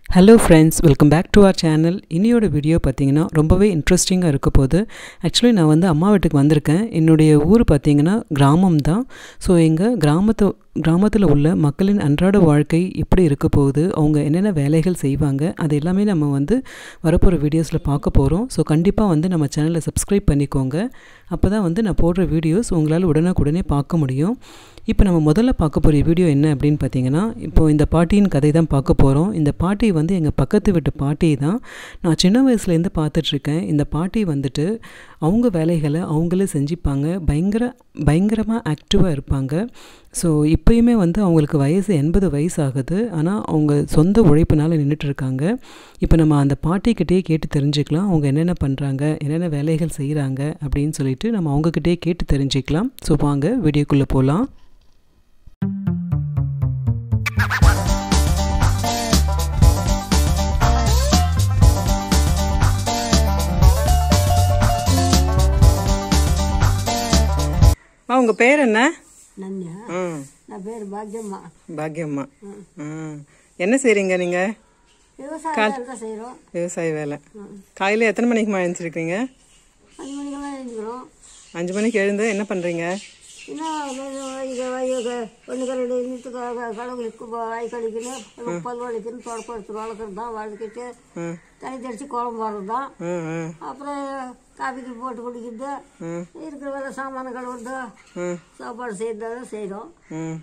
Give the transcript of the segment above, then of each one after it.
Hello friends welcome back to our channel இனியோட video பார்த்தீங்கன்னா ரொம்பவே இன்ட்ரெஸ்டிங்காக இருக்க போது ஆக்சுவலி நான் வந்து அம்மா வீட்டுக்கு வந்திருக்கேன் என்னுடைய ஊர் பார்த்தீங்கன்னா கிராமம் தான் ஸோ எங்கள் கிராமத்து கிராமத்தில் உள்ள மக்களின் அன்றாட வாழ்க்கை எப்படி இருக்க போகுது அவங்க என்னென்ன வேலைகள் செய்வாங்க அது எல்லாமே நம்ம வந்து வரப்போகிற வீடியோஸில் பார்க்க போகிறோம் ஸோ கண்டிப்பாக வந்து நம்ம சேனலை சப்ஸ்கிரைப் பண்ணிக்கோங்க அப்போ தான் வந்து நான் போடுற வீடியோஸ் உங்களால் உடனுக்குடனே பார்க்க முடியும் இப்போ நம்ம முதல்ல பார்க்க போகிற வீடியோ என்ன அப்படின்னு பார்த்தீங்கன்னா இப்போது இந்த பாட்டியின் கதை தான் பார்க்க போகிறோம் இந்த பாட்டி வந்து எங்கள் பக்கத்து வீட்டு பாட்டி தான் நான் சின்ன வயசுலேருந்து பார்த்துட்ருக்கேன் இந்த பாட்டி வந்துட்டு அவங்க வேலைகளை அவங்களே செஞ்சுப்பாங்க பயங்கர பயங்கரமாக ஆக்டிவாக இருப்பாங்க ஸோ இப்போயுமே வந்து அவங்களுக்கு வயசு எண்பது வயசு ஆகுது ஆனால் அவங்க சொந்த உழைப்பினால் நின்றுட்டு இருக்காங்க இப்போ நம்ம அந்த பாட்டிக்கிட்டேயே கேட்டு தெரிஞ்சுக்கலாம் அவங்க என்னென்ன பண்ணுறாங்க என்னென்ன வேலைகள் செய்கிறாங்க அப்படின்னு சொல்லிட்டு நம்ம அவங்கக்கிட்டேயே கேட்டு தெரிஞ்சுக்கலாம் ஸோ வாங்க வீடியோக்குள்ளே போகலாம் அம்மா உங்கள் பேர் என்ன நன்யா ம் நான் பேர் பாக்கியம்மா பாக்கியம்மா ம் என்ன செய்கிறீங்க நீங்கள் விவசாயம் தான் செய்கிறோம் விவசாய வேலை காலையில் எத்தனை மணிக்குமா எழுந்திருக்கீங்க அஞ்சு மணிக்கெல்லாம் எழுந்திக்கிறோம் அஞ்சு மணிக்கு எழுந்து என்ன பண்ணுறீங்க இன்னும் இங்கே ஒன்று ரெண்டு இன்னத்துக்கு கடவுளுக்கு வாய் கழிக்கணும் பல் வலிக்கணும் தொடப்பம் எடுத்து வளர்க்குறது தான் வளர்க்கிட்டு ம் தண்ணி தெளித்து குழம்பு வர்றது தான் ம் ம் அப்புறம் காபிக்கு போட்டு குடிக்கிறது ம். இருக்கிற வேலை சாமான கழுவுறது ம் சாப்பாடு செய்யறதை செய்கிறோம் ம்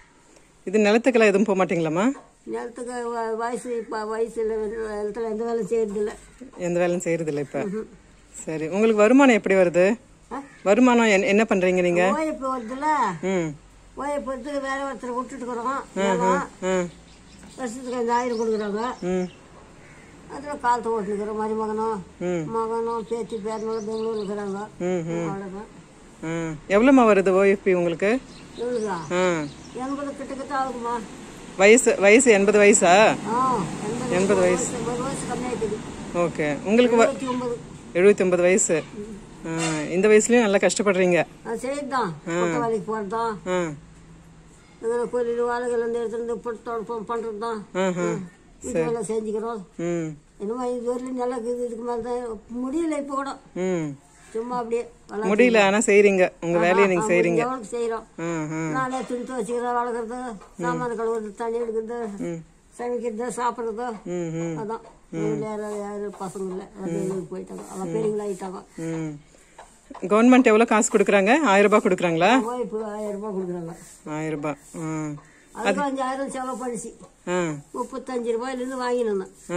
இது நிலத்துக்கெல்லாம் எதுவும் போக மாட்டீங்களாம்மா நிலத்துக்கு வ- வயசு இப்போ வயசில் நிலத்தில் எந்த வேலையும் செய்யறதில்ல எந்த வேலையும் செய்கிறதில்ல இப்போ சரி உங்களுக்கு வருமானம் எப்படி வருது ஆ? வருமானம் என்ன என்ன பண்ணுறீங்க நீங்கள் ஓய்ப்பு வருதுல்ல ம் ஓய்ப்பு வந்து வேற ஒருத்தர் விட்டுட்டுக்கிறோம் நிலம். ம் வருஷத்துக்கு அஞ்சாயிரம் கொடுக்குறாங்க ம் அதில் காலத்தை ஓட்டுனுக்கிறோம் மருமகனும் ம். மகனும் பேத்தி பேரனும் பெங்களூர் இருக்கிறாங்க ம் ம் அவ்வளோதான் ம் எவ்வளோம்மா வருது ஓஎஃப்பி உங்களுக்கு எவ்வளோதா ம் எண்பது கிட்டக்கிட்ட ஆகுமா வயசு வயசு எண்பது வயசா ஆ எண்பது எண்பது வயசு ஒரு வயசு கம்மியாயிட்டுது ஓகே உங்களுக்கு வ- இருபத்தி ஒன்பது எழுபத்தி ஒன்பது வயசு ஆ, இந்த வயசுலயும் நல்லா கஷ்டப்படுறீங்க அது செய்யுதான் கொத்த வேலைக்கு போகிறதான் ஆ இதில் கோயில் வாழைகள் வந்து எடுத்துருந்து போட்டு தொடப்பம் பண்ணுறது தான் ம் ம் வீட்டு வேலை செஞ்சுக்கிறோம் ம் என்னமோ இது வரலையும் நல்லா இருக்குது இதுக்கு மேலே தான் முடியல இப்போ கூட ம் சும்மா அப்படியே வளர்த்து முடியல ஆனா செய்றீங்க உங்க வேலையை நீங்க செய்றீங்க எவ்வளோக்கு செய்கிறோம் ம் ம் நானே துணி துவச்சிக்கிறத வளர்க்குறது சாமான கழுவுறது தண்ணி எடுக்கிறது சமைக்கிறது சாப்பிட்றது ம் ம் அதான் வீட்டில் யாரும் யாரும் பசங்க இல்லை எல்லாம் வெளியூர் போயிட்டாங்க எல்லாம் பெரியவங்களாயிட்டாங்க ம் கவர்மெண்ட் எவ்வளோ காசு கொடுக்குறாங்க ஆயிரம் ரூபாய் கொடுக்குறாங்களா ஓய்ப்பு ஆயிரம் ரூபாய் கொடுக்குறாங்க ஆயிரம் ரூபாய் ம் அதுக்கு அஞ்சாயிரம் செலவு பண்ணிச்சு ஆ முப்பத்தஞ்சு ரூபாயிலேருந்து வாங்கினேன் ஆ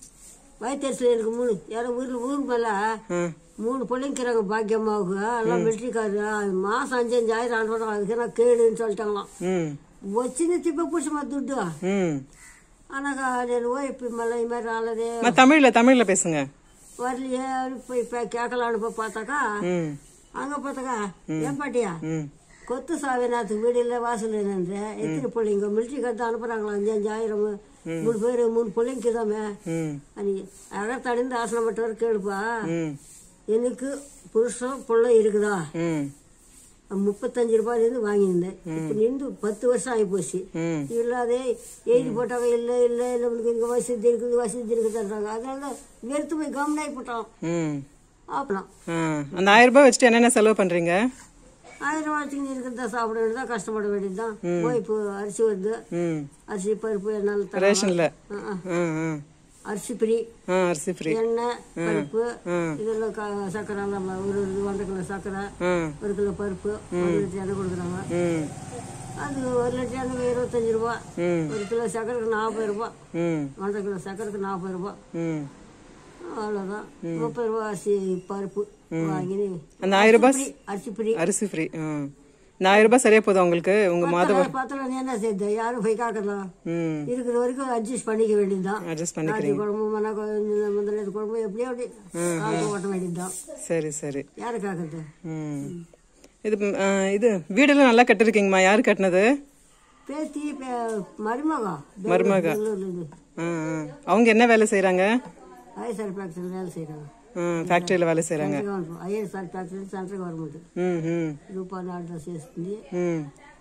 வயிற்றுல எனக்கு மூணு யாரோ ஊரில் ஊர் மேலே ஆ மூணு பிள்ளைங்கிறாங்க பாக்கியம்மாவுக்கு எல்லாம் மிலிட்ரிக்காரு மாதம் அஞ்சு அஞ்சாயிரம் அனுப்புறாங்க அதுக்கு நான் கேடுன்னு சொல்லிட்டாங்களாம் ம் వచ్చింది తిప్పి పుష్ప దుడ్డు ம் అనగా నేను ఓపి మళ్ళీ ఈ மாதிரி రాలేదే அம்மா, தமிழ்ல தமிழ்ல பேசுங்க வரலையே போய் இப்போ கேட்கலான்னு போய் பார்த்தாக்கா ம் அங்கே பார்த்தாக்கா ஏன் பாட்டியா ம் கொத்து சாவிநாத்துக்கு வீடு இல்லை வாசல் இல்லைன்ற எத்தனை பிள்ளைங்க மிலிட்ரி கட்டு அனுப்புகிறாங்களா அஞ்சு அஞ்சாயிரம் மூணு பேர் மூணு பிள்ளைங்க தாமே ம் அன்னைக்கு அழகாக தடிந்து ஆசனம் பட்டவர் கேளுப்பா ம் எனக்கு புருஷன் பிள்ளை இருக்குதா ம் முப்பத்தஞ்சு ரூபாயிலேருந்து வாங்கியிருந்தேன் இப்போ நின்று பத்து வருஷம் ஆகி போச்சு ம் இல்லாதே எழுதி போட்டாங்க இல்லை இல்லை இல்லை உனக்கு இங்கே வசதி இருக்குது வசதி இருக்குதுன்றாங்க அதனால தான் வெறுத்து போய் கவர்மெண்ட் ஆகி போட்டோம் ம் ஆப்பலாம் ஆ அந்த ஆயிரம் ரூபாய் வச்சுட்டு என்னென்ன செலவு பண்றீங்க ஆயிரம் ரூபாய்க்கு இருக்கிறதா சாப்பிட வேண்டியதான் கஷ்டப்பட வேண்டியது தான் போய் இப்போ அரிசி வருது ம் அரிசி பருப்பு என்னால் தர ரேஷன்ல ஆ ஆ அரிசி ஃப்ரீ ஆ அரிசி ஃப்ரீ எண்ணெய் பருப்பு ஆ. இதெல்லாம் க- சர்க்கரை எல்லாம் ஒரு ஒரு ஒன்றரை கிலோ சர்க்கரை ஆ ஒரு கிலோ பருப்பு ஒரு லிட்டர் எண்ணெய் கொடுக்குறாங்க ம் அது ஒரு லிட்டர் எண்ணெய் இருபத்தஞ்சி ரூபா ம் ஒரு கிலோ சர்க்கரைக்கு நாற்பது ரூபா ம் ஒன்றரை கிலோ சர்க்கரைக்கு நாற்பது ரூபா ம் அவ்வளோதான் முப்பது ரூபா அரிசி பருப்பு வாங்கி அந்த ஆயிரம் ரூபாய் ஃப்ரீ அரிசி ஃப்ரீ அரிசி ஃப்ரீ ம் இந்த ஆயிரம் ரூபாய் சரியா போதும் உங்களுக்கு உங்க மாத பத்தில் நீ என்ன செய்த யாரும் போய் காக்கலாம் ம் இருக்கிற வரைக்கும் அட்ஜஸ்ட் பண்ணிக்க வேண்டியதுதான் அட்ஜஸ்ட் பண்ணி ராஜி குழம்பு மன குழம்பு முதல்ல குழம்பு எப்படியோ அப்படி காலத்தை ஓட்ட வேண்டியதுதான் சரி சரி யாரு காக்குறது ம் இது ம், ஆ, இது வீடெல்லாம் நல்லா கட்டிருக்கீங்கம்மா யார் கட்டினது பேத்தி பே- மருமகா மருமக. பெங்களூர்ல இது ஆ ஆ. அவங்க என்ன வேலை செய்றாங்க ஐஎஸ்ஆர் ஃபேக்டரி வேலை செய்கிறாங்க ఫ్యాక్టరీలో వేலை செய்கிறாங்க ఐఎస్ఆర్ ఫ్యాక్టరీ సెంట్రల్ గవర్నమెంట్ ம் ம் రూపాయలు ఆర్డర్ చేస్తుంది ம்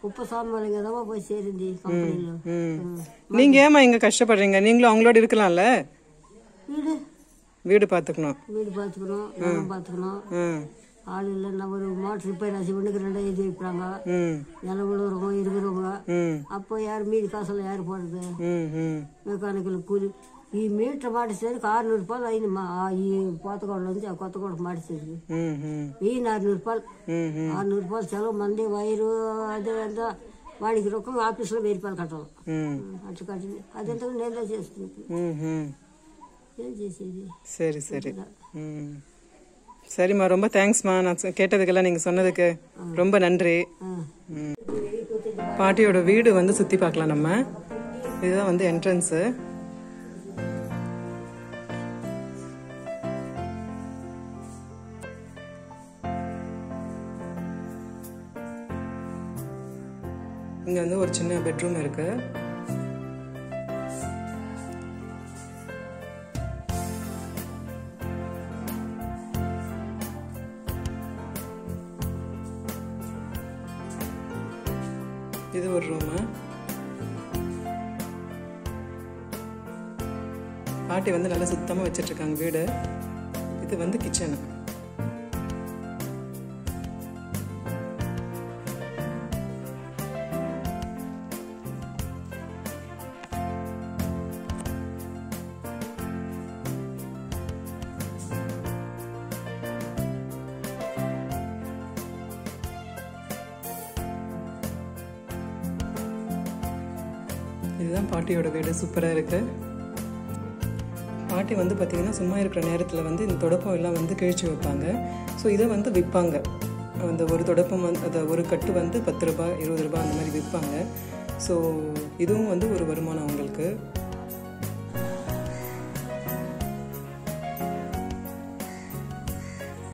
குப்பசாமி மலைங்க தான் போய் சேருந்தி கம்பெனியில் ம் நீங்கள் ஏமா இங்கே கஷ்டப்படுறீங்க நீங்களும் அவங்களோட இருக்கலாம்ல வீடு வீடு பார்த்துக்கணும் வீடு பார்த்துக்கணும் நிலம் பார்த்துக்கணும் ம் ஆள் இல்லைன்னா ஒரு மோட்டர் ரிப்பேர் ஆச்சு ஒன்றுக்கு ரெண்டாக எழுதி வைப்பாங்க ம் நிலம் விழுறவங்க இருக்கிறவங்க ம் அப்போ யார் மீதி காசெல்லாம் யார் போடுறது ம் ம் மெக்கானிக்கல் கூலி ఈ మీటర్ ಮಾಡಿಸಿದ್ರೆ ಆರುನೂರು ರೂಪಾಯಿ ಐದು ಮಾ ಈ పోతగోడల నుంచి ఆ కొత్తగూడకు ಮಾಡಿಸಿದ್ವಿ ம் ம் ఈయన ఆరునూరు రూపాయలు ம் ம் ఆరునూరు రూపాయలు సెలవు మంది వైరు అదే అంతా వాడికి రొక్కం ఆఫీస్లో వెయ్యి రూపాయలు కట్టాలి ம் అట్లా కట్టింది అదంతా నేను చేస్తుంది ம் ம் ఏం చేసేది சரி சரி ம் சரிம்மா ரொம்ப தேங்க்ஸ்மா நான் சொ- கேட்டதுக்கெல்லாம் நீங்கள் சொன்னதுக்கு ரொம்ப நன்றி ఆ. ம். பாட்டியோட வீடு வந்து சுற்றி பார்க்கலாம் நம்ம இதுதான் வந்து என்ட்ரன்ஸு இங்கே வந்து ஒரு சின்ன பெட்ரூம் இருக்கு இது ஒரு ரூமு பாட்டி வந்து நல்லா சுத்தமாக வச்சிட்டு இருக்காங்க வீடு இது வந்து கிச்சனு இதுதான் பாட்டியோட வீடு சூப்பராக இருக்கு பாட்டி வந்து பார்த்திங்கன்னா சும்மா இருக்கிற நேரத்தில் வந்து இந்த தொடப்பம் எல்லாம் வந்து கிழிச்சு வைப்பாங்க ஸோ இதை வந்து விற்பாங்க அந்த ஒரு தொடப்பம் வந்து அந்த ஒரு கட்டு வந்து பத்து ரூபாய் இருபது ரூபாய் அந்த மாதிரி விற்பாங்க ஸோ இதுவும் வந்து ஒரு வருமானம் அவங்களுக்கு